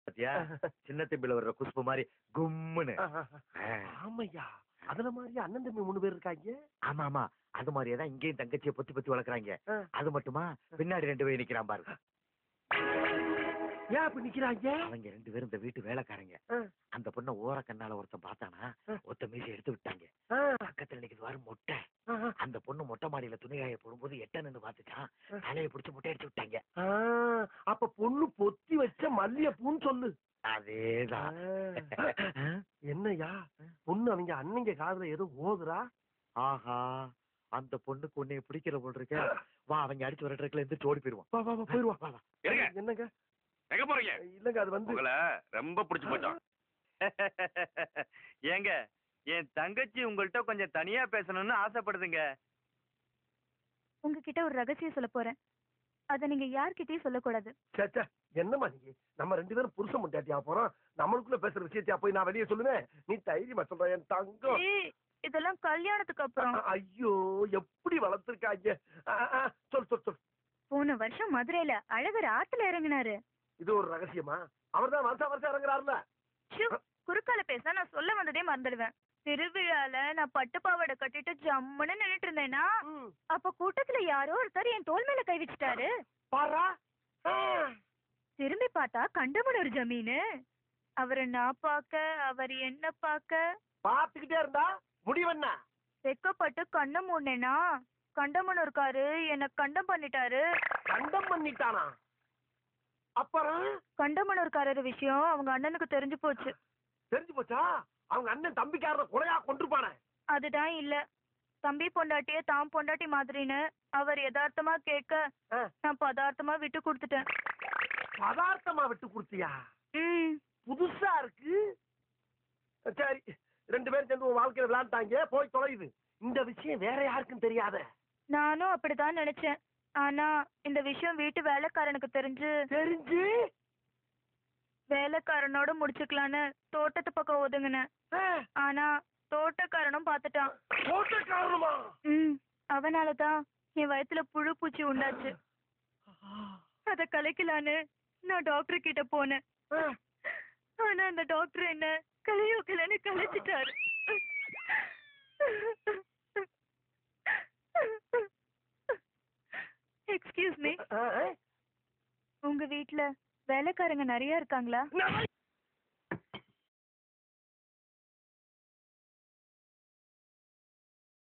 பாத்தியா சின்ன தம்பில வர்ற குஷ்பு மாதிரி கும்முன்னு ஆ. ஆமையா அதுல மாதிரி அண்ணன் தம்பி மூணு பேர் இருக்காங்க ஆமா ஆமா அது மாதிரியே தான் இங்கேயும் தங்கச்சியை பொத்தி பொத்தி வளர்க்குறாங்க ஆ. அது மட்டுமா பின்னாடி ரெண்டு பேர் நிக்கிறான் பாரு ஏன் அப்படி நிக்கிறாங்க அவங்க ரெண்டு பேரும் இந்த வீட்டு வேலைக்காரங்க ஆ. அந்த பொண்ணை ஓர கண்ணால ஒருத்தன் பார்த்தானா ஆ. ஒத்த மீசை எடுத்து விட்டாங்க ஆ, பக்கத்துல நிக்குது வாரு மொட்டை ஆ, ஆ. அந்த பொண்ணு மொட்டை மாடியில துணி காய போடும்போது எட்ட நின்னு பாத்துட்டான் ஆ. தலையை பிடிச்சு முட்டை அடிச்சு விட்டாங்க ஆ, அப்ப பொண்ணு பொத்தி வச்ச மல்லிகைப்பூன்னு சொல்லு அதேதான் ஆ. என்னய்யா பொண்ணு அவங்க அண்ணங்க காதுல ஏதோ ஓதுறா ஆஹா அந்த பொண்ணுக்கு உன்னைய பிடிக்கிற போல் இருக்க வா அவங்க அடிச்சு வர ட்ரக்ல இருந்து ஓடி போயிருவான் வா வா வா போயிருவா வா, வா. இருங்க என்னங்க எங்க போறீங்க இல்லங்க அது வந்து உங்களை ரொம்ப பிடிச்சு போச்சான் ஏங்க என் தங்கச்சி உங்கள்கிட்ட கொஞ்சம் தனியா பேசணும்னு ஆசைப்படுதுங்க உங்ககிட்ட ஒரு ரகசியம் சொல்ல போறேன் அத நீங்க யார்கிட்டயும் சொல்லக்கூடாது சே, சே, என்னம்மா நீ நம்ம ரெண்டு பேரும் புருஷன் முட்டாட்டியா போறோம் நம்மளுக்குள்ள பேசுற விஷயத்தையா போய் நான் வெளியே சொல்லுவேன் நீ தைரியமா சொல்ற என் தங்கம் ஏய், இதெல்லாம் கல்யாணத்துக்கு அப்புறம் அ- ஐயோ எப்படி வளர்த்துருக்காங்க ஆ, ஆ, சொல் சொல் சொல் போன வருஷம் மதுரையில அழகர் ஆத்துல இறங்குனாரு இது ஒரு ரகசியமா அவர்தான் வருஷம் வருஷம் இறங்குறாருல ஷூ, குறுக்கால பேச நான் சொல்ல வந்ததே மறந்துடுவேன் திருவிழால நான் பட்டு பாவாடை கட்டிட்டு ஜம்முன்னு நின்னுட்டு இருந்தேனா ம். அப்ப கூட்டத்துல யாரோ ஒருத்தர் என் தோல் மேல கை வச்சுட்டாரு பாரா ஆ. திரும்பி பார்த்தா கண்டமனூர் ஜமீனு அவரை நான் பார்க்க அவர் என்ன பார்க்க பாத்துக்கிட்டே இருந்தா முடிவென்ன வெக்கப்பட்டு கண்ணை மூடினேனா கண்டமனூர்காரு என்ன கண்டம் பண்ணிட்டாரு கண்டம் பண்ணிட்டானா அப்புறம் கண்டமனூர்காரர் விஷயம் அவங்க அண்ணனுக்கு தெரிஞ்சு போச்சு தெரிஞ்சு போச்சா அவங்க அண்ணன் தம்பிக்காரரை கொலையா கொண்டிருப்பானே அதுதான் இல்ல தம்பி பொண்டாட்டிய தாம் பொண்டாட்டி மாதிரின்னு அவர் யதார்த்தமா கேட்க ஆ. நான் பதார்த்தமா விட்டு கொடுத்துட்டேன் பதார்த்தமா விட்டு கொடுத்தியா ம் புதுசா இருக்கு சரி ரெண்டு பேரும் சேர்ந்து உன் வாழ்க்கையில விளையாண்டாங்க போய் தொலையுது இந்த விஷயம் வேற யாருக்கும் தெரியாத நானும் அப்படிதான் நினைச்சேன் ஆனா இந்த விஷயம் வீட்டு வேலைக்காரனுக்கு தெரிஞ்சு தெரிஞ்சு வேலைக்காரனோட முடிச்சுக்கலான்னு தோட்டத்து பக்கம் ஒதுங்கினேன் ஆ, ஆனா தோட்டக்காரனும் பார்த்துட்டான் போட்ட காரணமா ம் அவனாலதான் என் வயித்துல புழு பூச்சி உண்டாச்சு அத கலைக்கலான்னு நான் டாக்டர் கிட்ட போனேன் ஆ, ஆனா அந்த டாக்டர் என்ன கலையோ கலைன்னு கலைச்சிட்டாரு எக்ஸ்கியூஸ் மீ ஆ, ஆ. உங்க வீட்ல வேலைக்காரங்க நிறைய இருக்காங்களா நான்